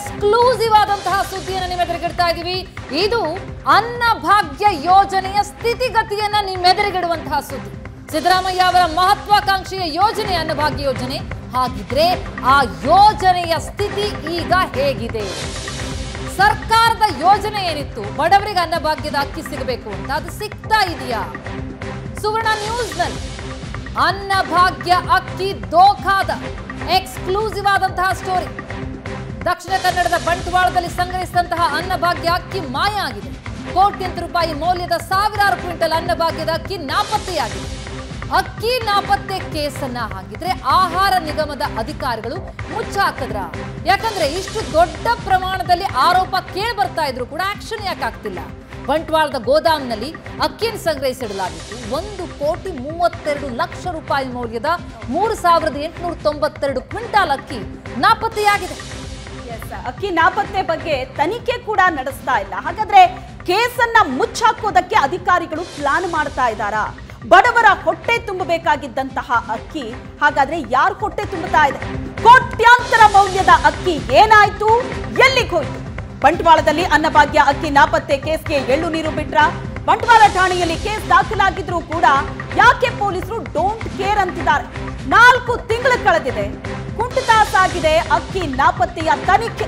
Exclusive ಆದಂತಹ ಸುದ್ದಿಯನ್ನು ನಿಮ್ಮೆದುರಿಗಿಡ್ತಾ ಇದೀವಿ ಇದು ಅನ್ನಭಾಗ್ಯ ಯೋಜನೆಯ ಸ್ಥಿತಿಗತಿಯನ್ನ ನಿಮ್ಮೆದುರಿಗಿಡುವಂತಹ ಸುದ್ದಿ ಸಿದ್ದರಾಮಯ್ಯ ಅವರ ಮಹತ್ವಾಕಾಂಕ್ಷೆಯ ಯೋಜನೆ ಅನ್ನಭಾಗ್ಯ ಯೋಜನೆ ಹಾಗಿದ್ರೆ ಆ ಯೋಜನೆಯ ಸ್ಥಿತಿ ಈಗ ಹೇಗಿದೆ ಸರ್ಕಾರದ ಯೋಜನೆ ಏನಿತ್ತು ಬಡವರಿಗೆ ಅನ್ನಭಾಗ್ಯದ ಅಕ್ಕಿ ಸಿಗಬೇಕು ಅಂತ ಅದು ಸಿಗ್ತಾ ಇದೆಯಾ ಸುವರ್ಣ ನ್ಯೂಸ್ನಲ್ಲಿ ಅನ್ನಭಾಗ್ಯ ಅಕ್ಕಿ ದೋಖಾದ ಎಕ್ಸ್ಕ್ಲೂಸಿವ್ ಆದಂತಹ ಸ್ಟೋರಿ ದಕ್ಷಿಣ ಕನ್ನಡದ ಬಂಟ್ವಾಳದಲ್ಲಿ ಸಂಗ್ರಹಿಸಿದಂತಹ ಅನ್ನಭಾಗ್ಯ ಅಕ್ಕಿ ಮಾಯ ಆಗಿದೆ ಕೋಟ್ಯಂತರ ರೂಪಾಯಿ ಮೌಲ್ಯದ ಸಾವಿರಾರು ಕ್ವಿಂಟಲ್ ಅನ್ನಭಾಗ್ಯದ ಅಕ್ಕಿ ನಾಪತ್ತೆಯಾಗಿದೆ ಅಕ್ಕಿ ನಾಪತ್ತೆ ಕೇಸನ್ನ ಹಾಕಿದ್ರೆ ಆಹಾರ ನಿಗಮದ ಅಧಿಕಾರಿಗಳು ಮುಚ್ಚಾಕದ್ರ ಯಾಕಂದ್ರೆ ಇಷ್ಟು ದೊಡ್ಡ ಪ್ರಮಾಣದಲ್ಲಿ ಆರೋಪ ಕೇಳಿ ಬರ್ತಾ ಇದ್ರು ಕೂಡ ಆಕ್ಷನ್ ಯಾಕೆ ಆಗ್ತಿಲ್ಲ ಬಂಟ್ವಾಳದ ಗೋದಾಮ್ನಲ್ಲಿ ಅಕ್ಕಿಯನ್ನು ಸಂಗ್ರಹಿಸಿಡಲಾಗಿತ್ತು ಒಂದು ಕೋಟಿ ಮೂವತ್ತೆರಡು ಲಕ್ಷ ರೂಪಾಯಿ ಮೌಲ್ಯದ ಮೂರು ಸಾವಿರದ ಎಂಟುನೂರ ತೊಂಬತ್ತೆರಡು ಕ್ವಿಂಟಾಲ್ ಅಕ್ಕಿ ನಾಪತ್ತೆಯಾಗಿದೆ ಎಸ್ ಅಕ್ಕಿ ನಾಪತ್ತೆ ಬಗ್ಗೆ ತನಿಖೆ ಕೂಡ ನಡೆಸ್ತಾ ಇಲ್ಲ ಹಾಗಾದ್ರೆ ಕೇಸನ್ನ ಮುಚ್ಚಾಕೋದಕ್ಕೆ ಅಧಿಕಾರಿಗಳು ಪ್ಲಾನ್ ಮಾಡ್ತಾ ಇದ್ದಾರಾ ಬಡವರ ಹೊಟ್ಟೆ ತುಂಬಬೇಕಾಗಿದ್ದಂತಹ ಅಕ್ಕಿ ಹಾಗಾದ್ರೆ ಯಾರು ಹೊಟ್ಟೆ ತುಂಬುತ್ತಾ ಇದೆ ಕೋಟ್ಯಾಂತರ ಮೌಲ್ಯದ ಅಕ್ಕಿ ಏನಾಯ್ತು ಎಲ್ಲಿಗೆ ಹೋಯ್ತು ಬಂಟ್ವಾಳದಲ್ಲಿ ಅನ್ನಭಾಗ್ಯ ಅಕ್ಕಿ ನಾಪತ್ತೆ ಕೇಸ್ಗೆ ಎಳ್ಳು ನೀರು ಬಿಟ್ರ ಬಂಟ್ವಾಳ ಠಾಣೆಯಲ್ಲಿ ಕೇಸ್ ದಾಖಲಾಗಿದ್ರೂ ಕೂಡ ಯಾಕೆ ಪೊಲೀಸರು ಡೋಂಟ್ ಕೇರ್ ಅಂತಿದ್ದಾರೆ ನಾಲ್ಕು ತಿಂಗಳು ಕಳೆದಿದೆ ಕುಂಠಿತ ಸಾಗಿದೆ ಅಕ್ಕಿ ನಾಪತ್ತೆಯ ತನಿಖೆ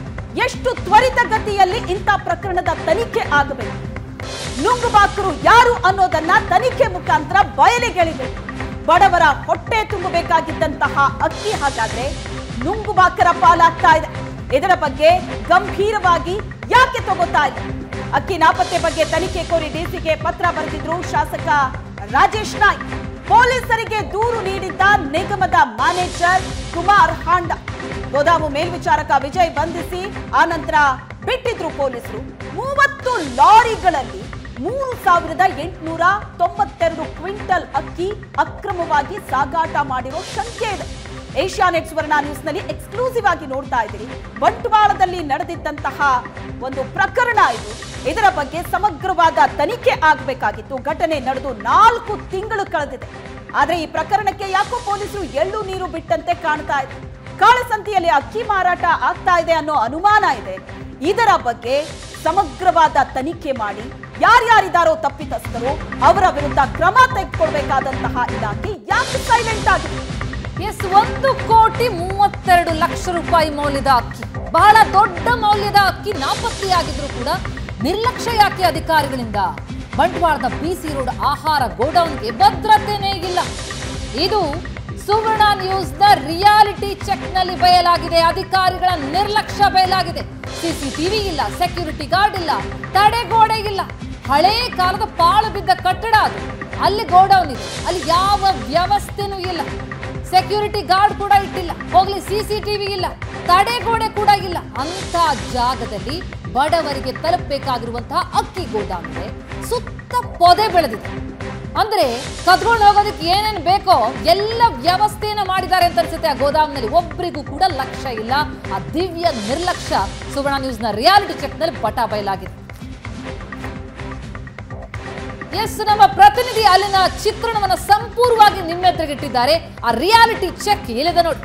ಎಷ್ಟು ತ್ವರಿತಗತಿಯಲ್ಲಿ ಇಂಥ ಪ್ರಕರಣದ ತನಿಖೆ ಆಗಬೇಕು ನುಂಗುಬಾಕರು ಯಾರು ಅನ್ನೋದನ್ನ ತನಿಖೆ ಮುಖಾಂತರ ಬಯಲಿಗೆಳಿದೆ ಬಡವರ ಹೊಟ್ಟೆ ತುಂಬಬೇಕಾಗಿದ್ದಂತಹ ಅಕ್ಕಿ ಹಾಗಾದ್ರೆ ನುಂಗುಬಾಕರ ಪಾಲಾಗ್ತಾ ಇದೆ ಇದರ ಬಗ್ಗೆ ಗಂಭೀರವಾಗಿ ಯಾಕೆ ತಗೋತಾ ಇಲ್ಲ ಅಕ್ಕಿ ನಾಪತ್ತೆ ಬಗ್ಗೆ ತನಿಖೆ ಕೋರಿ ಡಿಸಿಗೆ ಪತ್ರ ಬರೆದಿದ್ರು ಶಾಸಕ ರಾಜೇಶ್ ನಾಯ್ಕ್ ಪೊಲೀಸರಿಗೆ ದೂರು ನೀಡಿದ್ದ ನಿಗಮದ ಮ್ಯಾನೇಜರ್ ಕುಮಾರ್ ಹಾಂಡ ಗೋದಾಮು ಮೇಲ್ವಿಚಾರಕ ವಿಜಯ್ ಬಂಧಿಸಿ ಆನಂತರ ಬಿಟ್ಟಿದ್ರು ಪೊಲೀಸರು ಮೂವತ್ತು ಲಾರಿಗಳಲ್ಲಿ ಮೂರು ಸಾವಿರದ ಎಂಟುನೂರ ತೊಂಬತ್ತೆರಡು ಕ್ವಿಂಟಲ್ ಅಕ್ಕಿ ಅಕ್ರಮವಾಗಿ ಸಾಗಾಟ ಮಾಡಿರೋ ಶಂಕೆ ಇದೆ ಏಷ್ಯಾನೆಟ್ ಸುವರ್ಣ ನ್ಯೂಸ್ ನಲ್ಲಿ ಎಕ್ಸ್ಕ್ಲೂಸಿವ್ ಆಗಿ ನೋಡ್ತಾ ಇದ್ದೀರಿ ಬಂಟ್ವಾಳದಲ್ಲಿ ನಡೆದಿದ್ದಂತಹ ಒಂದು ಪ್ರಕರಣ ಇದು ಇದರ ಬಗ್ಗೆ ಸಮಗ್ರವಾದ ತನಿಖೆ ಆಗಬೇಕಾಗಿತ್ತು ಘಟನೆ ನಡೆದು ನಾಲ್ಕು ತಿಂಗಳು ಕಳೆದಿದೆ ಆದ್ರೆ ಈ ಪ್ರಕರಣಕ್ಕೆ ಯಾಕೋ ಪೊಲೀಸರು ಎಳ್ಳು ನೀರು ಬಿಟ್ಟಂತೆ ಕಾಣ್ತಾ ಇದೆ ಕಾಳಸಂತೆಯಲ್ಲಿ ಅಕ್ಕಿ ಮಾರಾಟ ಆಗ್ತಾ ಇದೆ ಅನ್ನೋ ಅನುಮಾನ ಇದೆ ಇದರ ಬಗ್ಗೆ ಸಮಗ್ರವಾದ ತನಿಖೆ ಮಾಡಿ ಯಾರ್ಯಾರಿದ್ದಾರೋ ತಪ್ಪಿತಸ್ಥರು ಅವರ ವಿರುದ್ಧ ಕ್ರಮ ತೆಗೆದುಕೊಳ್ಬೇಕಾದಂತಹ ಇಲಾಖೆ ಯಾಕೆ ಸೈಲೆಂಟ್ ಆಗಿದೆ ಎಸ್ ಒಂದು ಕೋಟಿ ಮೂವತ್ತೆರಡು ಲಕ್ಷ ರೂಪಾಯಿ ಮೌಲ್ಯದ ಅಕ್ಕಿ ಬಹಳ ದೊಡ್ಡ ಮೌಲ್ಯದ ಅಕ್ಕಿ ನಾಪತ್ತೆಯಾಗಿದ್ರು ಕೂಡ ನಿರ್ಲಕ್ಷ್ಯ ಯಾಕೆ ಅಧಿಕಾರಿಗಳಿಂದ ಬಂಟ್ವಾಳದ ಬಿಸಿ ರೋಡ್ ಆಹಾರ ಗೋಡೌನ್ಗೆ ಭದ್ರತೆನೇ ಇಲ್ಲ ಇದು ಸುವರ್ಣ ನ್ಯೂಸ್ ನ ರಿಯಾಲಿಟಿ ಚೆಕ್ ನಲ್ಲಿ ಬಯಲಾಗಿದೆ ಅಧಿಕಾರಿಗಳ ನಿರ್ಲಕ್ಷ್ಯ ಬಯಲಾಗಿದೆ ಸಿಸಿಟಿವಿ ಇಲ್ಲ ಸೆಕ್ಯೂರಿಟಿ ಗಾರ್ಡ್ ಇಲ್ಲ ತಡೆಗೋಡೆ ಇಲ್ಲ ಹಳೇ ಕಾಲದ ಪಾಳು ಬಿದ್ದ ಕಟ್ಟಡ ಅದು ಅಲ್ಲಿ ಗೋಡೌನ್ ಇದೆ ಅಲ್ಲಿ ಯಾವ ವ್ಯವಸ್ಥೆನೂ ಇಲ್ಲ ಸೆಕ್ಯೂರಿಟಿ ಗಾರ್ಡ್ ಕೂಡ ಇಟ್ಟಿಲ್ಲ ಹೋಗ್ಲಿ ಸಿಸಿಟಿವಿ ಇಲ್ಲ ತಡೆಗೋಡೆ ಕೂಡ ಇಲ್ಲ ಅಂತ ಜಾಗದಲ್ಲಿ ಬಡವರಿಗೆ ತಲುಪಬೇಕಾಗಿರುವಂತಹ ಅಕ್ಕಿ ಗೋದಾಮಿದೆ ಸುತ್ತ ಪೊದೆ ಬೆಳೆದಿದೆ ಅಂದ್ರೆ ಕದ್ಕೊಂಡು ಹೋಗೋದಕ್ಕೆ ಏನೇನು ಬೇಕೋ ಎಲ್ಲ ವ್ಯವಸ್ಥೆಯನ್ನ ಮಾಡಿದ್ದಾರೆ ಅಂತ ಅನ್ಸುತ್ತೆ ಆ ಗೋದಾಮ್ನಲ್ಲಿ ಒಬ್ಬರಿಗೂ ಕೂಡ ಲಕ್ಷ್ಯ ಇಲ್ಲ ಆ ದಿವ್ಯ ನಿರ್ಲಕ್ಷ್ಯ ಸುವರ್ಣ ನ್ಯೂಸ್ನ ರಿಯಾಲಿಟಿ ಚೆಕ್ನಲ್ಲಿ ಬಟಾ ಬಯಲಾಗಿದೆ ಎಸ್ ನಮ್ಮ ಪ್ರತಿನಿಧಿ ಅಲ್ಲಿನ ಚಿತ್ರಣವನ್ನ ಸಂಪೂರ್ಣವಾಗಿ ನಿಮ್ಮೆದುರಿಗಿಟ್ಟಿದ್ದಾರೆ ಆ ರಿಯಾಲಿಟಿ ಚೆಕ್ ಎಲ್ಲಿದೆ ನೋಡಿ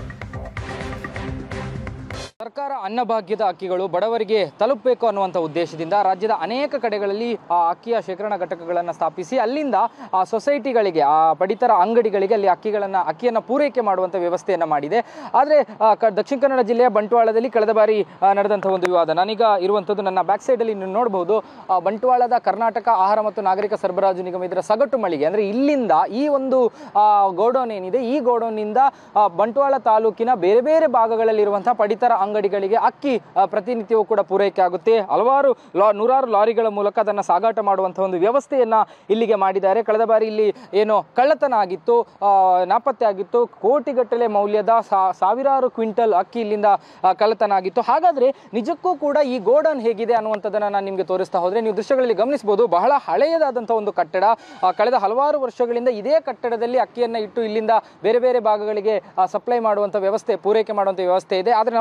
ಸರ್ಕಾರ ಅನ್ನಭಾಗ್ಯದ ಅಕ್ಕಿಗಳು ಬಡವರಿಗೆ ತಲುಪಬೇಕು ಅನ್ನುವಂಥ ಉದ್ದೇಶದಿಂದ ರಾಜ್ಯದ ಅನೇಕ ಕಡೆಗಳಲ್ಲಿ ಆ ಅಕ್ಕಿಯ ಶೇಖರಣಾ ಘಟಕಗಳನ್ನು ಸ್ಥಾಪಿಸಿ ಅಲ್ಲಿಂದ ಆ ಸೊಸೈಟಿಗಳಿಗೆ ಆ ಪಡಿತರ ಅಂಗಡಿಗಳಿಗೆ ಅಲ್ಲಿ ಅಕ್ಕಿಗಳನ್ನು ಅಕ್ಕಿಯನ್ನು ಪೂರೈಕೆ ಮಾಡುವಂಥ ವ್ಯವಸ್ಥೆಯನ್ನು ಮಾಡಿದೆ ಆದರೆ ದಕ್ಷಿಣ ಕನ್ನಡ ಜಿಲ್ಲೆಯ ಬಂಟ್ವಾಳದಲ್ಲಿ ಕಳೆದ ಬಾರಿ ಆ, ನಡೆದಂಥ ಒಂದು ವಿವಾದ ನಾನೀಗ ಇರುವಂಥದ್ದು ನನ್ನ ಬ್ಯಾಕ್ ಸೈಡಲ್ಲಿ ನೀವು ನೋಡಬಹುದು ಆ, ಬಂಟ್ವಾಳದ ಕರ್ನಾಟಕ ಆಹಾರ ಮತ್ತು ನಾಗರಿಕ ಸರಬರಾಜು ನಿಗಮ ಇದರ ಸಗಟು ಮಳಿಗೆ ಅಂದರೆ ಇಲ್ಲಿಂದ ಈ ಒಂದು ಆ, ಗೋಡೌನ್ ಏನಿದೆ ಈ ಗೋಡೌನ್ನಿಂದ ಆ, ಬಂಟ್ವಾಳ ತಾಲೂಕಿನ ಬೇರೆ ಬೇರೆ ಭಾಗಗಳಲ್ಲಿರುವಂತಹ ಪಡಿತರ ಅಂಗಡಿಗಳಿಗೆ ಅಕ್ಕಿ ಆ, ಪ್ರತಿನಿತ್ಯವೂ ಕೂಡ ಪೂರೈಕೆ ಆಗುತ್ತೆ ಹಲವಾರು ಲಾ ನೂರಾರು ಲಾರಿಗಳ ಮೂಲಕ ಅದನ್ನು ಸಾಗಾಟ ಮಾಡುವಂತಹ ಒಂದು ವ್ಯವಸ್ಥೆಯನ್ನ ಇಲ್ಲಿಗೆ ಮಾಡಿದ್ದಾರೆ ಕಳೆದ ಬಾರಿ ಇಲ್ಲಿ ಏನು ಕಳ್ಳತನ ಆಗಿತ್ತು ಆ, ನಾಪತ್ತೆ ಆಗಿತ್ತು ಕೋಟಿಗಟ್ಟಲೆ ಮೌಲ್ಯದ ಸಾ- ಸಾವಿರಾರು ಕ್ವಿಂಟಲ್ ಅಕ್ಕಿ ಇಲ್ಲಿಂದ ಆ, ಕಳ್ಳತನ ಆಗಿತ್ತು ಹಾಗಾದ್ರೆ ನಿಜಕ್ಕೂ ಕೂಡ ಈ ಗೋಡನ್ ಹೇಗಿದೆ ಅನ್ನುವಂಥದ್ದನ್ನ ನಾನು ನಿಮಗೆ ತೋರಿಸ್ತಾ ಹೋದ್ರೆ ನೀವು ದೃಶ್ಯಗಳಲ್ಲಿ ಗಮನಿಸಬಹುದು ಬಹಳ ಹಳೆಯದಾದಂತಹ ಒಂದು ಕಟ್ಟಡ ಆ, ಕಳೆದ ಹಲವಾರು ವರ್ಷಗಳಿಂದ ಇದೇ ಕಟ್ಟಡದಲ್ಲಿ ಅಕ್ಕಿಯನ್ನ ಇಟ್ಟು ಇಲ್ಲಿಂದ ಬೇರೆ ಬೇರೆ ಭಾಗಗಳಿಗೆ ಸಪ್ಲೈ ಮಾಡುವಂಥ ವ್ಯವಸ್ಥೆ ಪೂರೈಕೆ ಮಾಡುವಂಥ ವ್ಯವಸ್ಥೆ ಇದೆ ಆದರೆ ನಮಗೆ ಬಂದಂಥ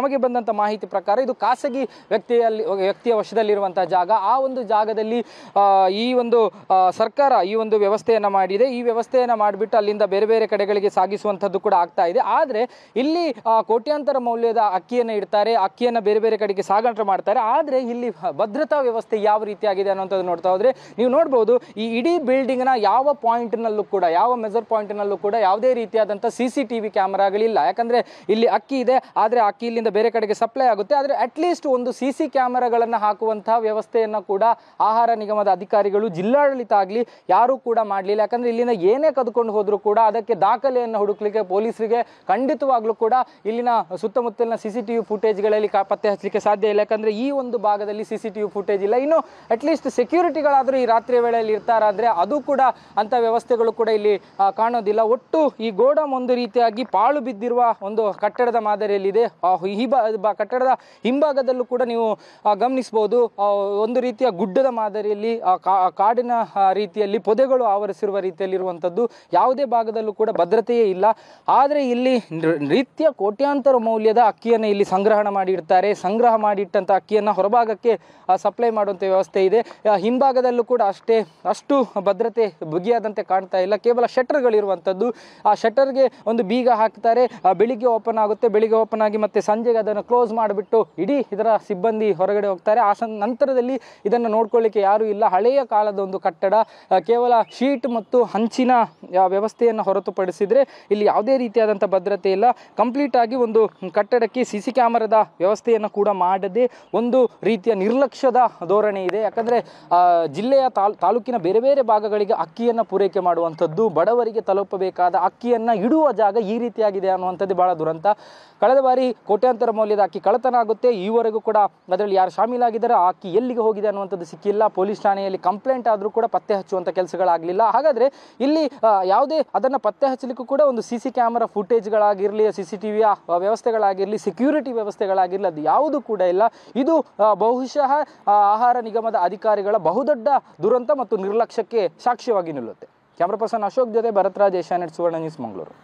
ಸಿಕ್ಕಂತ ಮಾಹಿತಿ ಪ್ರಕಾರ ಇದು ಖಾಸಗಿ ವ್ಯಕ್ತಿಯಲ್ಲಿ ವ್ಯಕ್ತಿಯ ವಶದಲ್ಲಿರುವಂತಹ ಜಾಗ ಆ ಒಂದು ಜಾಗದಲ್ಲಿ ಆ, ಈ ಒಂದು ಆ, ಸರ್ಕಾರ ಈ ಒಂದು ವ್ಯವಸ್ಥೆಯನ್ನ ಮಾಡಿದೆ ಈ ವ್ಯವಸ್ಥೆಯನ್ನ ಮಾಡಿಬಿಟ್ಟು ಅಲ್ಲಿಂದ ಬೇರೆ ಬೇರೆ ಕಡೆಗಳಿಗೆ ಸಾಗಿಸುವಂಥದ್ದು ಕೂಡ ಆಗ್ತಾ ಇದೆ ಆದರೆ ಇಲ್ಲಿ ಆ, ಕೋಟ್ಯಾಂತರ ಮೌಲ್ಯದ ಅಕ್ಕಿಯನ್ನು ಇಡ್ತಾರೆ ಅಕ್ಕಿಯನ್ನ ಬೇರೆ ಬೇರೆ ಕಡೆಗೆ ಸಾಗಾಟ ಮಾಡ್ತಾರೆ ಆದರೆ ಇಲ್ಲಿ ಭದ್ರತಾ ವ್ಯವಸ್ಥೆ ಯಾವ ರೀತಿಯಾಗಿದೆ ಅನ್ನೋಂಥದ್ದು ನೋಡ್ತಾ ಹೋದ್ರೆ ನೀವು ನೋಡ್ಬೋದು ಈ ಇಡೀ ಬಿಲ್ಡಿಂಗ್ನ ಯಾವ ಪಾಯಿಂಟ್ನಲ್ಲೂ ಕೂಡ ಯಾವ ಮೆಜರ್ ಪಾಯಿಂಟ್ನಲ್ಲೂ ಕೂಡ ಯಾವುದೇ ರೀತಿಯಾದಂಥ ಸಿ ಸಿ ಟಿ ವಿ ಕ್ಯಾಮ್ರಾಗಳಿಲ್ಲ ಯಾಕಂದ್ರೆ ಇಲ್ಲಿ ಅಕ್ಕಿ ಇದೆ ಆದರೆ ಅಕ್ಕಿ ಇಲ್ಲಿಂದ ಬೇರೆ ಕಡೆಗೆ ಸಪ್ಲೈ ಆಗುತ್ತೆ ಆದರೆ ಅಟ್ಲೀಸ್ಟ್ ಒಂದು ಸಿ ಸಿ ಕ್ಯಾಮರಾಗಳನ್ನು ಹಾಕುವಂತಹ ವ್ಯವಸ್ಥೆಯನ್ನು ಕೂಡ ಆಹಾರ ನಿಗಮದ ಅಧಿಕಾರಿಗಳು ಜಿಲ್ಲಾಡಳಿತ ಆಗಲಿ ಯಾರೂ ಕೂಡ ಮಾಡಲಿಲ್ಲ ಯಾಕಂದ್ರೆ ಇಲ್ಲಿಂದ ಏನೇ ಕದ್ಕೊಂಡು ಹೋದರೂ ಕೂಡ ಅದಕ್ಕೆ ದಾಖಲೆಯನ್ನು ಹುಡುಕ್ಲಿಕ್ಕೆ ಪೊಲೀಸರಿಗೆ ಖಂಡಿತವಾಗ್ಲೂ ಕೂಡ ಇಲ್ಲಿನ ಸುತ್ತಮುತ್ತಲಿನ ಸಿ ಸಿ ಟಿ ವಿ ಫುಟೇಜ್ಗಳಲ್ಲಿ ಕಾ ಪತ್ತೆ ಹಚ್ಚಲಿಕ್ಕೆ ಸಾಧ್ಯ ಇಲ್ಲ ಯಾಕಂದ್ರೆ ಈ ಒಂದು ಭಾಗದಲ್ಲಿ C C T V footage ಇಲ್ಲ ಇನ್ನು ಅಟ್ಲೀಸ್ಟ್ ಸೆಕ್ಯೂರಿಟಿಗಳಾದರೂ ಈ ರಾತ್ರಿಯ ವೇಳೆಯಲ್ಲಿ ಇರ್ತಾರಾದ್ರೆ ಅದು ಕೂಡ ಅಂತ ವ್ಯವಸ್ಥೆಗಳು ಕೂಡ ಇಲ್ಲಿ ಆ, ಕಾಣೋದಿಲ್ಲ ಒಟ್ಟು ಈ ಗೋಡಮ್ ಒಂದು ರೀತಿಯಾಗಿ ಪಾಳು ಬಿದ್ದಿರುವ ಒಂದು ಕಟ್ಟಡದ ಮಾದರಿಯಲ್ಲಿದೆ ಆ, ಈ ಬಾ ಬಾ- ಕಟ್ಟಡದ ಹಿಂಭಾಗದಲ್ಲೂ ಕೂಡ ನೀವು ಆ, ಗಮನಿಸಬಹುದು ಆ, ಒಂದು ರೀತಿಯ ಗುಡ್ಡದ ಮಾದರಿಯಲ್ಲಿ ಆ, ಕಾ- ಕಾಡಿನ ಆ, ರೀತಿಯಲ್ಲಿ ಪೊದೆಗಳು ಆವರಿಸಿರುವ ರೀತಿಯಲ್ಲಿರುವಂಥದ್ದು ಯಾವುದೇ ಭಾಗದಲ್ಲೂ ಕೂಡ ಭದ್ರತೆಯೇ ಇಲ್ಲ ಆದರೆ ಇಲ್ಲಿ ನೃ- ನಿತ್ಯ ಕೋಟ್ಯಾಂತರ ಮೌಲ್ಯದ ಅಕ್ಕಿಯನ್ನು ಇಲ್ಲಿ ಸಂಗ್ರಹಣ ಮಾಡಿ ಇಡ್ತಾರೆ ಸಂಗ್ರಹ ಮಾಡಿಟ್ಟಂಥ ಅಕ್ಕಿಯನ್ನು ಹೊರಭಾಗಕ್ಕೆ ಸಪ್ಲೈ ಮಾಡುವಂಥ ವ್ಯವಸ್ಥೆ ಇದೆ ಆ, ಹಿಂಭಾಗದಲ್ಲೂ ಕೂಡ ಅಷ್ಟೇ ಅಷ್ಟು ಭದ್ರತೆ ಬಿಗಿಯಾದಂತೆ ಕಾಣ್ತಾ ಇಲ್ಲ ಕೇವಲ ಶಟರ್ಗಳಿರುವಂಥದ್ದು ಆ ಶಟರ್ಗೆ ಒಂದು ಬೀಗ ಹಾಕ್ತಾರೆ ಆ, ಬೆಳಿಗ್ಗೆ ಓಪನ್ ಆಗುತ್ತೆ ಬೆಳಿಗ್ಗೆ ಓಪನ್ ಆಗಿ ಮತ್ತೆ ಸಂಜೆಗೆ ಅದನ್ನು ಕ್ಲೋಸ್ ಮಾಡಿಬಿಟ್ಟು ಇಡೀ ಇದರ ಸಿಬ್ಬಂದಿ ಹೊರಗಡೆ ಹೋಗ್ತಾರೆ ಆ ಸಂ ನಂತರದಲ್ಲಿ ಇದನ್ನು ನೋಡ್ಕೊಳ್ಳಿಕ್ಕೆ ಯಾರೂ ಇಲ್ಲ ಹಳೆಯ ಕಾಲದ ಒಂದು ಕಟ್ಟಡ ಆ, ಕೇವಲ ಶೀಟ್ ಮತ್ತು ಹಂಚಿನ ಆ, ವ್ಯವಸ್ಥೆಯನ್ನು ಹೊರತುಪಡಿಸಿದರೆ ಇಲ್ಲಿ ಯಾವುದೇ ರೀತಿಯಾದಂಥ ಭದ್ರತೆ ಇಲ್ಲ ಕಂಪ್ಲೀಟ್ ಆಗಿ ಒಂದು ಕಟ್ಟಡಕ್ಕೆ ಸಿ ಸಿ ಕ್ಯಾಮರಾದ ವ್ಯವಸ್ಥೆಯನ್ನು ಕೂಡ ಮಾಡದೆ ಒಂದು ರೀತಿಯ ನಿರ್ಲಕ್ಷ್ಯದ ಧೋರಣೆ ಇದೆ ಯಾಕಂದರೆ ಜಿಲ್ಲೆಯ ತಾಲ್ ತಾಲೂಕಿನ ಬೇರೆ ಬೇರೆ ಭಾಗಗಳಿಗೆ ಅಕ್ಕಿಯನ್ನು ಪೂರೈಕೆ ಮಾಡುವಂಥದ್ದು ಬಡವರಿಗೆ ತಲುಪಬೇಕಾದ ಅಕ್ಕಿಯನ್ನು ಇಡುವ ಜಾಗ ಈ ರೀತಿಯಾಗಿದೆ ಅನ್ನುವಂಥದ್ದು ಬಹಳ ದುರಂತ ಕಳೆದ ಬಾರಿ ಕೋಟ್ಯಾಂತರ ಮೌಲ್ಯದ ಅಕ್ಕಿ ಕಳ್ಳತನ ಆಗುತ್ತೆ ಈವರೆಗೂ ಕೂಡ ಅದರಲ್ಲಿ ಯಾರು ಶಾಮೀಲಾಗಿದ್ದಾರೆ ಆ ಅಕ್ಕಿ ಎಲ್ಲಿಗೆ ಹೋಗಿದೆ ಅನ್ನುವಂಥದ್ದು ಸಿಕ್ಕಿಲ್ಲ ಪೊಲೀಸ್ ಠಾಣೆಯಲ್ಲಿ ಕಂಪ್ಲೇಂಟ್ ಆದರೂ ಕೂಡ ಪತ್ತೆ ಹಚ್ಚುವಂಥ ಕೆಲಸಗಳಾಗಲಿಲ್ಲ ಹಾಗಾದರೆ ಇಲ್ಲಿ ಆ, ಯಾವುದೇ ಅದನ್ನು ಪತ್ತೆ ಹಚ್ಚಲಿಕ್ಕೂ ಕೂಡ ಒಂದು ಸಿ ಸಿ ಕ್ಯಾಮರಾ ಫುಟೇಜ್ಗಳಾಗಿರಲಿ ಸಿ ಸಿ ಟಿ ವಿಯ ವ್ಯವಸ್ಥೆಗಳಾಗಿರಲಿ ಸೆಕ್ಯೂರಿಟಿ ವ್ಯವಸ್ಥೆಗಳಾಗಿರಲಿ ಅದು ಯಾವುದು ಕೂಡ ಇಲ್ಲ ಇದು ಆ, ಬಹುಶಃ ಆ, ಆಹಾರ ನಿಗಮದ ಅಧಿಕಾರಿಗಳ ಬಹುದೊಡ್ಡ ದುರಂತ ಮತ್ತು ನಿರ್ಲಕ್ಷ್ಯಕ್ಕೆ ಸಾಕ್ಷ್ಯವಾಗಿ ನಿಲ್ಲುತ್ತೆ ಕ್ಯಾಮ್ರಾ ಪರ್ಸನ್ ಅಶೋಕ್ ಜೊತೆ ಭರತ್ರಾಜ್ ಏಷ್ಯಾನೆಟ್ ಸುವರ್ಣ ನ್ಯೂಸ್ ಮಂಗಳೂರು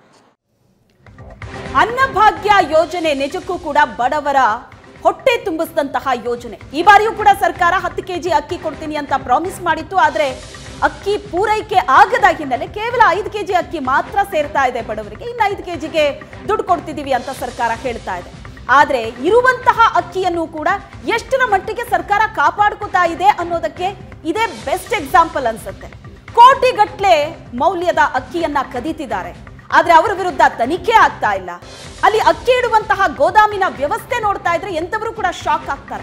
ಅನ್ನಭಾಗ್ಯ ಯೋಜನೆ ನಿಜಕ್ಕೂ ಕೂಡ ಬಡವರ ಹೊಟ್ಟೆ ತುಂಬಿಸಿದಂತಹ ಯೋಜನೆ ಈ ಬಾರಿಯೂ ಕೂಡ ಸರ್ಕಾರ ಹತ್ತು ಕೆಜಿ ಅಕ್ಕಿ ಕೊಡ್ತೀನಿ ಅಂತ ಪ್ರಾಮಿಸ್ ಮಾಡಿತ್ತು ಆದ್ರೆ ಅಕ್ಕಿ ಪೂರೈಕೆ ಆಗದ ಹಿನ್ನೆಲೆ ಕೇವಲ ಐದು ಕೆಜಿ ಅಕ್ಕಿ ಮಾತ್ರ ಸೇರ್ತಾ ಇದೆ ಬಡವರಿಗೆ ಇನ್ನು ಐದು ಕೆಜಿಗೆ ದುಡ್ಡು ಕೊಡ್ತಿದೀವಿ ಅಂತ ಸರ್ಕಾರ ಹೇಳ್ತಾ ಇದೆ ಆದ್ರೆ ಇರುವಂತಹ ಅಕ್ಕಿಯನ್ನು ಕೂಡ ಎಷ್ಟರ ಮಟ್ಟಿಗೆ ಸರ್ಕಾರ ಕಾಪಾಡ್ಕೋತಾ ಇದೆ ಅನ್ನೋದಕ್ಕೆ ಇದೇ ಬೆಸ್ಟ್ ಎಕ್ಸಾಂಪಲ್ ಅನ್ಸುತ್ತೆ ಕೋಟಿಗಟ್ಲೆ ಮೌಲ್ಯದ ಅಕ್ಕಿಯನ್ನ ಕದೀತಿದ್ದಾರೆ ಆದ್ರೆ ಅವರ ವಿರುದ್ಧ ತನಿಖೆ ಆಗ್ತಾ ಇಲ್ಲ ಅಲ್ಲಿ ಅಕ್ಕಿ ಇಡುವಂತಹ ಗೋದಾಮಿನ ವ್ಯವಸ್ಥೆ ನೋಡ್ತಾ ಇದ್ರೆ ಎಂತವರು ಕೂಡ ಶಾಕ್ ಆಗ್ತಾರೆ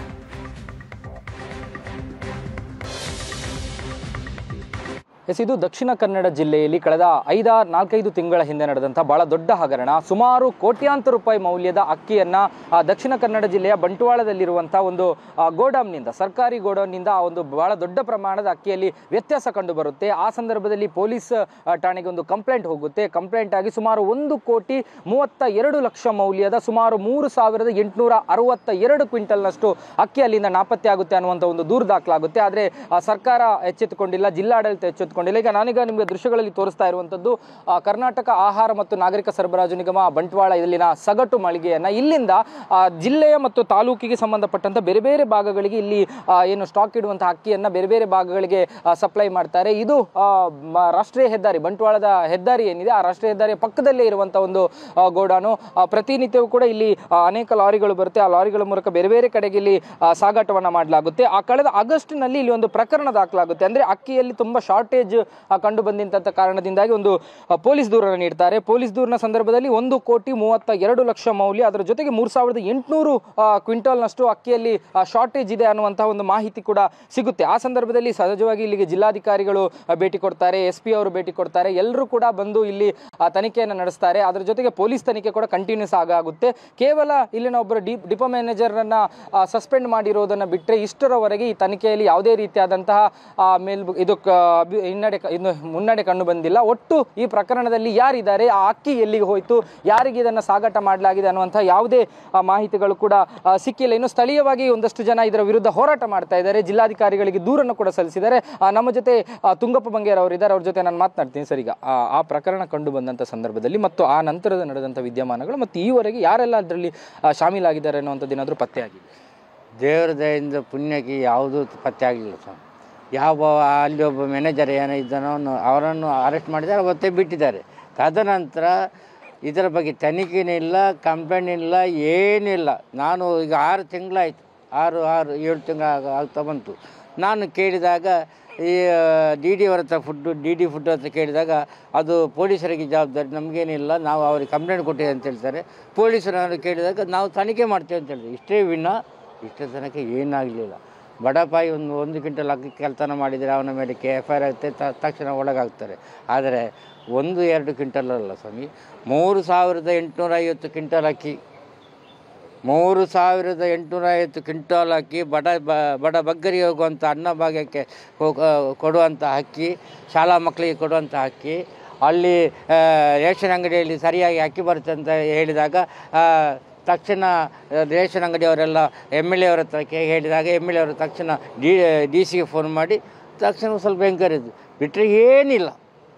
ಎಸ್ ಇದು ದಕ್ಷಿಣ ಕನ್ನಡ ಜಿಲ್ಲೆಯಲ್ಲಿ ಕಳೆದ ಐದಾರು ನಾಲ್ಕೈದು ತಿಂಗಳ ಹಿಂದೆ ನಡೆದಂಥ ಬಹಳ ದೊಡ್ಡ ಹಗರಣ ಸುಮಾರು ಕೋಟ್ಯಾಂತರ ರೂಪಾಯಿ ಮೌಲ್ಯದ ಅಕ್ಕಿಯನ್ನ ಆ, ದಕ್ಷಿಣ ಕನ್ನಡ ಜಿಲ್ಲೆಯ ಬಂಟ್ವಾಳದಲ್ಲಿರುವಂಥ ಒಂದು ಆ, ಗೋಡೌನ್ನಿಂದ ಸರ್ಕಾರಿ ಗೋಡೌನ್ನಿಂದ ಆ ಒಂದು ಬಹಳ ದೊಡ್ಡ ಪ್ರಮಾಣದ ಅಕ್ಕಿಯಲ್ಲಿ ವ್ಯತ್ಯಾಸ ಕಂಡು ಬರುತ್ತೆ ಆ ಸಂದರ್ಭದಲ್ಲಿ ಪೊಲೀಸ್ ಆ, ಠಾಣೆಗೆ ಒಂದು ಕಂಪ್ಲೇಂಟ್ ಹೋಗುತ್ತೆ ಕಂಪ್ಲೇಂಟ್ ಆಗಿ ಸುಮಾರು ಒಂದು ಕೋಟಿ ಮೂವತ್ತ ಎರಡು ಲಕ್ಷ ಮೌಲ್ಯದ ಸುಮಾರು ಮೂರು ಸಾವಿರದ ಎಂಟುನೂರ ಅರವತ್ತ ಎರಡು ಕ್ವಿಂಟಲ್ನಷ್ಟು ಅಕ್ಕಿ ಅಲ್ಲಿಂದ ನಾಪತ್ತೆ ಆಗುತ್ತೆ ಅನ್ನುವಂಥ ಒಂದು ದೂರು ದಾಖಲಾಗುತ್ತೆ ಆದರೆ ಸರ್ಕಾರ ಎಚ್ಚೆತ್ತುಕೊಂಡಿಲ್ಲ ಜಿಲ್ಲಾಡಳಿತ ಎಚ್ಚೆತ್ತುಕೊಂಡಿಲ್ಲ ಈಗ ನಾನೀಗ ನಿಮಗೆ ದೃಶ್ಯಗಳಲ್ಲಿ ತೋರಿಸ್ತಾ ಇರುವಂಥದ್ದು ಆ, ಕರ್ನಾಟಕ ಆಹಾರ ಮತ್ತು ನಾಗರಿಕ ಸರಬರಾಜು ನಿಗಮ ಬಂಟ್ವಾಳ ಇಲ್ಲಿನ ಸಗಟು ಮಳಿಗೆಯನ್ನ ಇಲ್ಲಿಂದ ಆ, ಜಿಲ್ಲೆಯ ಮತ್ತು ತಾಲೂಕಿಗೆ ಸಂಬಂಧಪಟ್ಟಂತ ಬೇರೆ ಬೇರೆ ಭಾಗಗಳಿಗೆ ಇಲ್ಲಿ ಆ, ಏನು ಸ್ಟಾಕ್ ಇಡುವಂತಹ ಅಕ್ಕಿಯನ್ನ ಬೇರೆ ಬೇರೆ ಭಾಗಗಳಿಗೆ ಸಪ್ಲೈ ಮಾಡ್ತಾರೆ ಇದು ಆ, ಮ- ರಾಷ್ಟ್ರೀಯ ಹೆದ್ದಾರಿ ಬಂಟ್ವಾಳದ ಹೆದ್ದಾರಿ ಏನಿದೆ ಆ ರಾಷ್ಟ್ರೀಯ ಹೆದ್ದಾರಿಯ ಪಕ್ಕದಲ್ಲೇ ಇರುವಂತಹ ಒಂದು ಆ, ಗೋಡಾನು ಆ, ಪ್ರತಿನಿತ್ಯವೂ ಕೂಡ ಇಲ್ಲಿ ಆ, ಅನೇಕ ಲಾರಿಗಳು ಬರುತ್ತೆ ಆ ಲಾರಿಗಳ ಮೂಲಕ ಬೇರೆ ಬೇರೆ ಕಡೆಗೆ ಇಲ್ಲಿ ಆ, ಸಾಗಾಟವನ್ನ ಮಾಡಲಾಗುತ್ತೆ ಆ ಕಳೆದ ಆಗಸ್ಟ್ನಲ್ಲಿ ಇಲ್ಲಿ ಒಂದು ಪ್ರಕರಣ ದಾಖಲಾಗುತ್ತೆ ಅಂದ್ರೆ ಅಕ್ಕಿಯಲ್ಲಿ ತುಂಬಾ ಶಾರ್ಟೇಜ್ ಕಂಡು ಬಂದಂತ ಕಾರಣದಿಂದಾಗಿ ಒಂದು ಆ, ಪೊಲೀಸ್ ದೂರನ್ನು ನೀಡ್ತಾರೆ ಪೊಲೀಸ್ ದೂರಿನ ಸಂದರ್ಭದಲ್ಲಿ ಒಂದು ಕೋಟಿ ಮೂವತ್ತ ಎರಡು ಲಕ್ಷ ಮೌಲ್ಯ ಅದರ ಜೊತೆಗೆ ಮೂರು ಸಾವಿರದ ಎಂಟುನೂರು ಕ್ವಿಂಟಲ್ನಷ್ಟು ಅಕ್ಕಿಯಲ್ಲಿ ಶಾರ್ಟೇಜ್ ಇದೆ ಅನ್ನುವಂತಹ ಒಂದು ಮಾಹಿತಿ ಕೂಡ ಸಿಗುತ್ತೆ ಆ ಸಂದರ್ಭದಲ್ಲಿ ಸಹಜವಾಗಿ ಇಲ್ಲಿಗೆ ಜಿಲ್ಲಾಧಿಕಾರಿಗಳು ಆ, ಭೇಟಿ ಕೊಡ್ತಾರೆ ಎಸ್ ಪಿ ಅವರು ಭೇಟಿ ಕೊಡ್ತಾರೆ ಎಲ್ಲರೂ ಕೂಡ ಬಂದು ಇಲ್ಲಿ ಆ, ತನಿಖೆಯನ್ನು ನಡೆಸ್ತಾರೆ ಅದರ ಜೊತೆಗೆ ಪೊಲೀಸ್ ತನಿಖೆ ಕೂಡ ಕಂಟಿನ್ಯೂಸ್ ಆಗುತ್ತೆ ಕೇವಲ ಇಲ್ಲಿನ ಒಬ್ಬರು ಡಿ ಡಿಪೋ ಮ್ಯಾನೇಜರ್ನ ಸಸ್ಪೆಂಡ್ ಮಾಡಿರೋದನ್ನು ಬಿಟ್ಟರೆ ಇಷ್ಟರವರೆಗೆ ಈ ತನಿಖೆಯಲ್ಲಿ ಯಾವುದೇ ರೀತಿಯಾದಂತಹ ಆ, ಮೇಲ್ ಇದು ಕ- ಅಭಿ- ಹಿನ್ನಡೆ ಕ- ಇನ್ನು ಮುನ್ನಡೆ ಕಂಡು ಬಂದಿಲ್ಲ ಒಟ್ಟು ಈ ಪ್ರಕರಣದಲ್ಲಿ ಯಾರಿದ್ದಾರೆ ಆ ಅಕ್ಕಿ ಎಲ್ಲಿಗೆ ಹೋಯಿತು ಯಾರಿಗೆ ಇದನ್ನು ಸಾಗಾಟ ಮಾಡಲಾಗಿದೆ ಅನ್ನುವಂಥ ಯಾವುದೇ ಆ, ಮಾಹಿತಿಗಳು ಕೂಡ ಆ, ಸಿಕ್ಕಿಲ್ಲ ಇನ್ನು ಸ್ಥಳೀಯವಾಗಿ ಒಂದಷ್ಟು ಜನ ಇದರ ವಿರುದ್ಧ ಹೋರಾಟ ಮಾಡ್ತಾ ಇದ್ದಾರೆ ಜಿಲ್ಲಾಧಿಕಾರಿಗಳಿಗೆ ದೂರನ್ನು ಕೂಡ ಸಲ್ಲಿಸಿದ್ದಾರೆ ಆ, ನಮ್ಮ ಜೊತೆ ಆ, ತುಂಗಪ್ಪ ಬಂಗೇರ್ ಅವರು ಇದ್ದಾರೆ ಅವ್ರ ಜೊತೆ ನಾನು ಮಾತನಾಡ್ತೀನಿ ಸರ್ ಈಗ ಆ ಆ ಪ್ರಕರಣ ಕಂಡು ಬಂದಂಥ ಸಂದರ್ಭದಲ್ಲಿ ಮತ್ತು ಆ ನಂತರದ ನಡೆದಂಥ ವಿದ್ಯಮಾನಗಳು ಮತ್ತು ಈವರೆಗೆ ಯಾರೆಲ್ಲ ಅದರಲ್ಲಿ ಶಾಮೀಲಾಗಿದ್ದಾರೆ ಅನ್ನುವಂಥದ್ದು ಏನಾದರೂ ಪತ್ತೆ ಆಗಿದೆ ದೇವರ ದಯೆಯಿಂದ ಪುಣ್ಯಕ್ಕೆ ಯಾವುದೂ ಪತ್ತೆ ಆಗಲಿಲ್ಲ ಸ್ವಾಮಿ ಯಾವ ಅಲ್ಲಿ ಒಬ್ಬ ಮ್ಯಾನೇಜರ್ ಏನೋ ಇದ್ದಾನೋ ಅವ್ನು- ಅವರನ್ನು ಅರೆಸ್ಟ್ ಮಾಡಿದ್ದಾರೆ ಅವತ್ತೇ ಬಿಟ್ಟಿದ್ದಾರೆ ತದನಂತರ ಇದರ ಬಗ್ಗೆ ತನಿಖೆನೇ ಇಲ್ಲ ಕಂಪ್ಲೇಂಟ್ ಇಲ್ಲ ಏನಿಲ್ಲ ನಾನು ಈಗ ಆರು ತಿಂಗಳಾಯಿತು ಆರು ಆರು ಏಳು ತಿಂಗಳು ಆಗ್ತಾ ಬಂತು ನಾನು ಕೇಳಿದಾಗ ಈ ಡಿ ಡಿ ಅವ್ರ ಹತ್ರ ಫುಡ್ಡು ಡಿ ಡಿ ಫುಡ್ ಹತ್ರ ಕೇಳಿದಾಗ ಅದು ಪೊಲೀಸರಿಗೆ ಜವಾಬ್ದಾರಿ ನಮಗೇನಿಲ್ಲ ನಾವು ಅವ್ರಿಗೆ ಕಂಪ್ಲೇಂಟ್ ಕೊಟ್ಟಿದೆ ಅಂತ ಹೇಳ್ತಾರೆ ಪೊಲೀಸರನ್ನು ಕೇಳಿದಾಗ ನಾವು ತನಿಖೆ ಮಾಡ್ತೇವೆ ಅಂತ ಹೇಳ್ತಾರೆ ಇಷ್ಟೇ ವಿನ ಇಷ್ಟೇ ತನಕ ಏನಾಗಲಿಲ್ಲ ಬಡಪಾಯಿ ಒಂದು ಒಂದು ಕ್ವಿಂಟಲ್ ಅಕ್ಕಿ ಕೆಲಸನ ಮಾಡಿದರೆ ಅವನ ಮೇಲೆ ಕೆ ಎಫ್ ಐ ಆರ್ ಆಗುತ್ತೆ ತ ತಕ್ಷಣ ಒಳಗಾಗ್ತಾರೆ ಆದರೆ ಒಂದು ಎರಡು ಕ್ವಿಂಟಲ್ ಅಲ್ಲ ಸ್ವಾಮಿ ಮೂರು ಸಾವಿರದ ಎಂಟುನೂರ ಐವತ್ತು ಕ್ವಿಂಟಲ್ ಅಕ್ಕಿ ಮೂರು ಸಾವಿರದ ಎಂಟುನೂರ ಐವತ್ತು ಕ್ವಿಂಟಾಲ್ ಅಕ್ಕಿ ಬಡ ಬ- ಬಡ ಬಗ್ಗರಿಗೆ ಹೋಗುವಂಥ ಅನ್ನ ಭಾಗ್ಯಕ್ಕೆ ಹೋಗ ಕೊಡುವಂಥ ಅಕ್ಕಿ ಶಾಲಾ ಮಕ್ಕಳಿಗೆ ಕೊಡುವಂಥ ಅಕ್ಕಿ ಅಲ್ಲಿ ಆ, ರೇಷನ್ ಅಂಗಡಿಯಲ್ಲಿ ಸರಿಯಾಗಿ ಅಕ್ಕಿ ಬರುತ್ತೆ ಅಂತ ಹೇಳಿದಾಗ ಆ, ತಕ್ಷಣ ಆ, ರೇಷನ್ ಅಂಗಡಿಯವರೆಲ್ಲ ಎಮ್ ಎಲ್ ಎ ಅವರ ಹತ್ರ ಕೇ- ಹೇಳಿದಾಗ ಎಮ್ ಎಲ್ ಎ ಅವರು ತಕ್ಷಣ ಡಿ ಡಿ ಸಿಗೆ ಫೋನ್ ಮಾಡಿ ತಕ್ಷಣ ಸ್ವಲ್ಪ ಎಂಕರೇಜ್ ಬಿಟ್ಟರೆ ಏನಿಲ್ಲ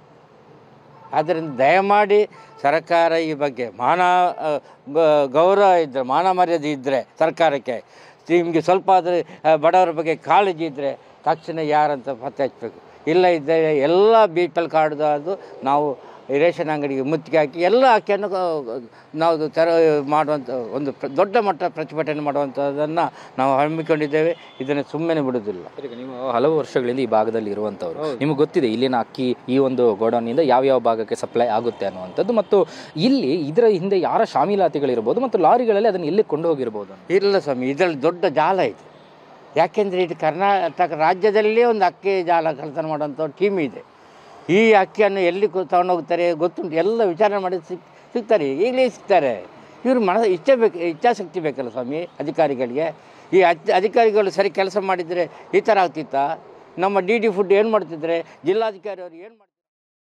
ಆದ್ದರಿಂದ ದಯಮಾಡಿ ಸರ್ಕಾರ ಈ ಬಗ್ಗೆ ಮಾನ ಆ, ಗ- ಗೌರವ ಇದ್ದರೆ ಮಾನ ಮರ್ಯಾದೆ ಇದ್ದರೆ ಸರ್ಕಾರಕ್ಕೆ ನಿಮಗೆ ಸ್ವಲ್ಪ ಆದರೆ ಬಡವರ ಬಗ್ಗೆ ಕಾಳಜಿ ಇದ್ದರೆ ತಕ್ಷಣ ಯಾರಂತ ಪತ್ತೆ ಹಚ್ಚಬೇಕು ಇಲ್ಲ ಇದ್ದರೆ ಎಲ್ಲ ಬಿ ಪಿ ಎಲ್ ಕಾರ್ಡ್ದು ಅದು ನಾವು ರೇಷನ್ ಅಂಗಡಿಗೆ ಮುತ್ತಿಗೆ ಹಾಕಿ ಎಲ್ಲ ಅಕ್ಕಿಯನ್ನು ಕ- ನಾವು ತೆರ ಮಾಡುವಂಥ ಒಂದು ಪ್ರ- ದೊಡ್ಡ ಮಟ್ಟ ಪ್ರತಿಭಟನೆ ಮಾಡುವಂಥದ್ದನ್ನು ನಾವು ಹಮ್ಮಿಕೊಂಡಿದ್ದೇವೆ ಇದನ್ನು ಸುಮ್ಮನೆ ಬಿಡುವುದಿಲ್ಲ ಈಗ ನೀವು ಹಲವು ವರ್ಷಗಳಿಂದ ಈ ಭಾಗದಲ್ಲಿ ಇರುವಂಥವ್ರು ನಿಮಗೆ ಗೊತ್ತಿದೆ ಇಲ್ಲಿನ ಅಕ್ಕಿ ಈ ಒಂದು ಗೋಡೌನ್ನಿಂದ ಯಾವ ಯಾವ ಭಾಗಕ್ಕೆ ಸಪ್ಲೈ ಆಗುತ್ತೆ ಅನ್ನುವಂಥದ್ದು ಮತ್ತು ಇಲ್ಲಿ ಇದರ ಹಿಂದೆ ಯಾರ ಶಾಮೀಲಾತಿಗಳಿರ್ಬೋದು ಮತ್ತು ಲಾರಿಗಳಲ್ಲಿ ಅದನ್ನು ಎಲ್ಲಿ ಕೊಂಡು ಹೋಗಿರ್ಬೋದು ಅಂತ. ಇಲ್ಲ ಸ್ವಾಮಿ ಇದರಲ್ಲಿ ದೊಡ್ಡ ಜಾಲ ಇದೆ ಯಾಕೆಂದರೆ ಇದು ಕರ್ನಾಟಕ ರಾಜ್ಯದಲ್ಲೇ ಒಂದು ಅಕ್ಕಿ ಜಾಲ ಕಳ್ತನ ಮಾಡುವಂಥ ಟೀಮ್ ಇದೆ ಈ ಅಕ್ಕಿಯನ್ನು ಎಲ್ಲಿ ಕು- ತಗೊಂಡೋಗ್ತಾರೆ ಗೊತ್ತುಂಟು ಎಲ್ಲ ವಿಚಾರಣೆ ಮಾಡಿ ಸಿಕ್ ಸಿಗ್ತಾರೆ ಈಗಲೇ ಸಿಗ್ತಾರೆ ಇವರು ಮನ ಇಚ್ಛೆ ಬೇಕು ಇಚ್ಛಾಶಕ್ತಿ ಬೇಕಲ್ಲ ಸ್ವಾಮಿ ಅಧಿಕಾರಿಗಳಿಗೆ ಈ ಅಧ್ ಅಧಿಕಾರಿಗಳು ಸರಿ ಕೆಲಸ ಮಾಡಿದರೆ ಈ ಥರ ಆಗ್ತಿತ್ತಾ ನಮ್ಮ ಡಿ ಡಿ ಫುಡ್ ಏನು ಮಾಡ್ತಿದ್ರೆ ಜಿಲ್ಲಾಧಿಕಾರಿ ಅವರು ಏನು ಮಾಡ್ತಿದ್ದಾರೆ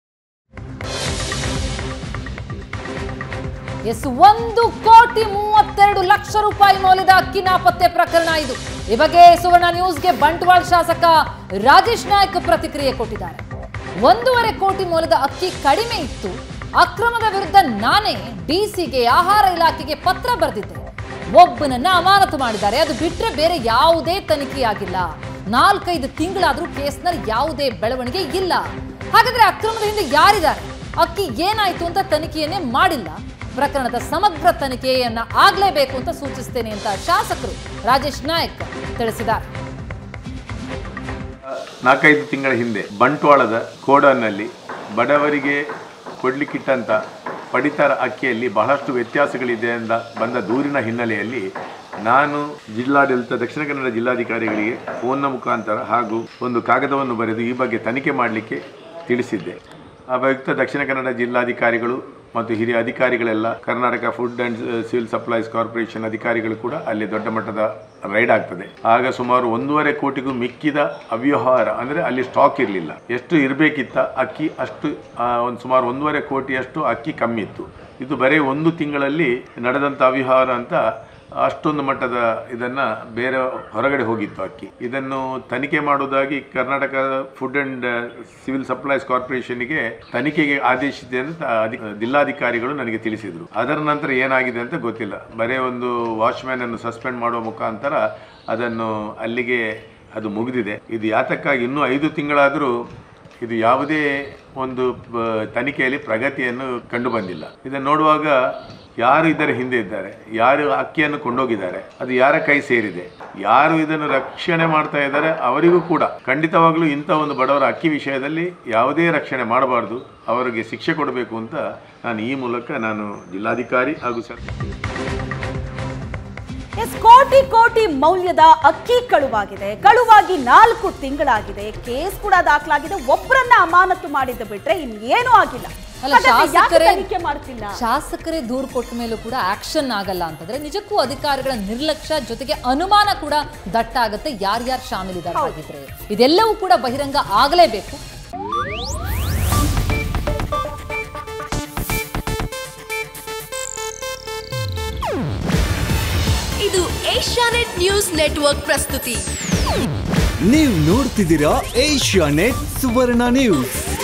ಎಸ್ ಒಂದು ಕೋಟಿ ಮೂವತ್ತೆರಡು ಲಕ್ಷ ರೂಪಾಯಿ ಮೌಲ್ಯದ ಅಕ್ಕಿ ನಾಪತ್ತೆ ಪ್ರಕರಣ ಇದು ಈ ಬಗ್ಗೆ ಸುವರ್ಣ ನ್ಯೂಸ್ಗೆ ಬಂಟ್ವಾಳ ಶಾಸಕ ರಾಜೇಶ್ ನಾಯ್ಕ್ ಪ್ರತಿಕ್ರಿಯೆ ಕೊಟ್ಟಿದ್ದಾರೆ ಒಂದೂವರೆ ಕೋಟಿ ಮೌಲ್ಯದ ಅಕ್ಕಿ ಕಡಿಮೆ ಇತ್ತು ಅಕ್ರಮದ ವಿರುದ್ಧ ನಾನೇ ಡಿಸಿಗೆ ಆಹಾರ ಇಲಾಖೆಗೆ ಪತ್ರ ಬರೆದಿದ್ದೆ ಒಬ್ಬನನ್ನ ಅಮಾನತು ಮಾಡಿದ್ದಾರೆ ಅದು ಬಿಟ್ರೆ ಬೇರೆ ಯಾವುದೇ ತನಿಖೆಯಾಗಿಲ್ಲ ನಾಲ್ಕೈದು ತಿಂಗಳಾದ್ರೂ ಕೇಸ್ನಲ್ಲಿ ಯಾವುದೇ ಬೆಳವಣಿಗೆ ಇಲ್ಲ ಹಾಗಾದ್ರೆ ಅಕ್ರಮದ ಹಿಂದೆ ಯಾರಿದ್ದಾರೆ ಅಕ್ಕಿ ಏನಾಯ್ತು ಅಂತ ತನಿಖೆಯನ್ನೇ ಮಾಡಿಲ್ಲ ಪ್ರಕರಣದ ಸಮಗ್ರ ತನಿಖೆಯನ್ನ ಆಗ್ಲೇಬೇಕು ಅಂತ ಸೂಚಿಸ್ತೇನೆ ಅಂತ ಶಾಸಕರು ರಾಜೇಶ್ ನಾಯಕ್ ತಿಳಿಸಿದ್ದಾರೆ ನಾಲ್ಕೈದು ತಿಂಗಳ ಹಿಂದೆ ಬಂಟ್ವಾಳದ ಕೋಡನ್ನಲ್ಲಿ ಬಡವರಿಗೆ ಕೊಡ್ಲಿಕ್ಕಿಟ್ಟಂತ ಪಡಿತರ ಅಕ್ಕಿಯಲ್ಲಿ ಬಹಳಷ್ಟು ವ್ಯತ್ಯಾಸಗಳಿದೆ ಅಂತ ಬಂದ ದೂರಿನ ಹಿನ್ನೆಲೆಯಲ್ಲಿ ನಾನು ಜಿಲ್ಲಾಡಳಿತ ದಕ್ಷಿಣ ಕನ್ನಡ ಜಿಲ್ಲಾಧಿಕಾರಿಗಳಿಗೆ ಫೋನ್ನ ಮುಖಾಂತರ ಹಾಗೂ ಒಂದು ಕಾಗದವನ್ನು ಬರೆದು ಈ ಬಗ್ಗೆ ತನಿಖೆ ಮಾಡಲಿಕ್ಕೆ ತಿಳಿಸಿದ್ದೆ ಆ ಪ್ರಯುಕ್ತ ದಕ್ಷಿಣ ಕನ್ನಡ ಜಿಲ್ಲಾಧಿಕಾರಿಗಳು ಮತ್ತು ಹಿರಿಯ ಅಧಿಕಾರಿಗಳೆಲ್ಲ Karnataka food and civil supplies corporation ಅಧಿಕಾರಿಗಳು ಕೂಡ ಅಲ್ಲಿ ದೊಡ್ಡ ಮಟ್ಟದ ರೈಡ್ ಆಗ್ತದೆ ಆಗ ಸುಮಾರು ಒಂದೂವರೆ ಕೋಟಿಗೂ ಮಿಕ್ಕಿದ ಅವ್ಯವಹಾರ ಅಂದರೆ ಅಲ್ಲಿ ಸ್ಟಾಕ್ ಇರಲಿಲ್ಲ ಎಷ್ಟು ಇರಬೇಕಿತ್ತ ಅಕ್ಕಿ ಅಷ್ಟು ಆ, ಒಂದು ಸುಮಾರು ಒಂದೂವರೆ ಕೋಟಿಯಷ್ಟು ಅಕ್ಕಿ ಕಮ್ಮಿ ಇತ್ತು ಇದು ಬರೀ ಒಂದು ತಿಂಗಳಲ್ಲಿ ನಡೆದಂಥ ಅವ್ಯವಹಾರ ಅಂತ ಅಷ್ಟೊಂದು ಮಟ್ಟದ ಇದನ್ನ ಬೇರೆ ಹೊರಗಡೆ ಹೋಗಿತ್ತು ಅಕ್ಕಿ ಇದನ್ನು ತನಿಖೆ ಮಾಡುವುದಾಗಿ Karnataka food and civil supplies ಕಾರ್ಪೊರೇಷನ್ಗೆ ತನಿಖೆಗೆ ಆದೇಶಿಸಿದೆ ಅಂತ ಅಧಿ- ಜಿಲ್ಲಾಧಿಕಾರಿಗಳು ನನಗೆ ತಿಳಿಸಿದರು ಅದರ ನಂತರ ಏನಾಗಿದೆ ಅಂತ ಗೊತ್ತಿಲ್ಲ ಬರೀ ಒಂದು ವಾಚ್ಮ್ಯಾನ್ ಅನ್ನು ಸಸ್ಪೆಂಡ್ ಮಾಡುವ ಮುಖಾಂತರ ಅದನ್ನು ಅಲ್ಲಿಗೆ ಅದು ಮುಗಿದಿದೆ ಇದು ಯಾತಕ್ಕಾಗಿ ಇನ್ನೂ ಐದು ತಿಂಗಳಾದರೂ ಇದು ಯಾವುದೇ ಒಂದು ಬ- ತನಿಖೆಯಲ್ಲಿ ಪ್ರಗತಿಯನ್ನು ಕಂಡು ಬಂದಿಲ್ಲ ಇದನ್ನು ನೋಡುವಾಗ ಯಾರು ಇದರ ಹಿಂದೆ ಇದ್ದಾರೆ ಯಾರು ಅಕ್ಕಿಯನ್ನು ಕೊಂಡೋಗಿದ್ದಾರೆ ಅದು ಯಾರ ಕೈ ಸೇರಿದೆ ಯಾರು ಇದನ್ನು ರಕ್ಷಣೆ ಮಾಡ್ತಾ ಇದ್ದಾರೆ ಅವರಿಗೂ ಕೂಡ ಖಂಡಿತವಾಗ್ಲೂ ಇಂಥ ಒಂದು ಬಡವರ ಅಕ್ಕಿ ವಿಷಯದಲ್ಲಿ ಯಾವುದೇ ರಕ್ಷಣೆ ಮಾಡಬಾರ್ದು ಅವರಿಗೆ ಶಿಕ್ಷೆ ಕೊಡಬೇಕು ಅಂತ ನಾನು ಈ ಮೂಲಕ ನಾನು ಜಿಲ್ಲಾಧಿಕಾರಿ ಹಾಗೂ ಸರ್ಕಾರ ಎಸ್ ಕೋಟಿ ಕೋಟಿ ಮೌಲ್ಯದ ಅಕ್ಕಿ ಕಳುವಾಗಿದೆ ಕಳುವಾಗಿ ನಾಲ್ಕು ತಿಂಗಳಾಗಿದೆ ಕೇಸ್ ಕೂಡ ದಾಖಲಾಗಿದೆ ಒಬ್ಬರನ್ನ ಅಮಾನತು ಮಾಡಿದ್ದು ಬಿಟ್ರೆ ಇನ್ನೇನೂ ಆಗಿಲ್ಲ ಅಲ್ಲ ಹಾಗಾದ್ರೆ ಯಾಕೆ ಶಾಸಕರೇ ತನಿಖೆ ಮಾಡ್ತಿಲ್ಲ ಶಾಸಕರೇ ದೂರು ಕೊಟ್ಟ ಮೇಲೂ ಕೂಡ ಆಕ್ಷನ್ ಆಗಲ್ಲ ಅಂತಂದ್ರೆ ನಿಜಕ್ಕೂ ಅಧಿಕಾರಿಗಳ ನಿರ್ಲಕ್ಷ್ಯ ಜೊತೆಗೆ ಅನುಮಾನ ಕೂಡ ದಟ್ಟ ಆಗುತ್ತೆ ಯಾರ್ಯಾರು ಶಾಮೀಲಿದ್ದಾರೆ ಹಾಗಿದ್ರೆ ಇದೆಲ್ಲವೂ ಕೂಡ ಬಹಿರಂಗ ಆಗಲೇಬೇಕು ಏಷ್ಯಾನೆಟ್ ನ್ಯೂಸ್ ನೆಟ್ವರ್ಕ್ ಪ್ರಸ್ತುತಿ ನೀವು ನೋಡ್ತಿದ್ದೀರಾ ಏಷ್ಯಾ ನೆಟ್ ಸುವರ್ಣ ನ್ಯೂಸ್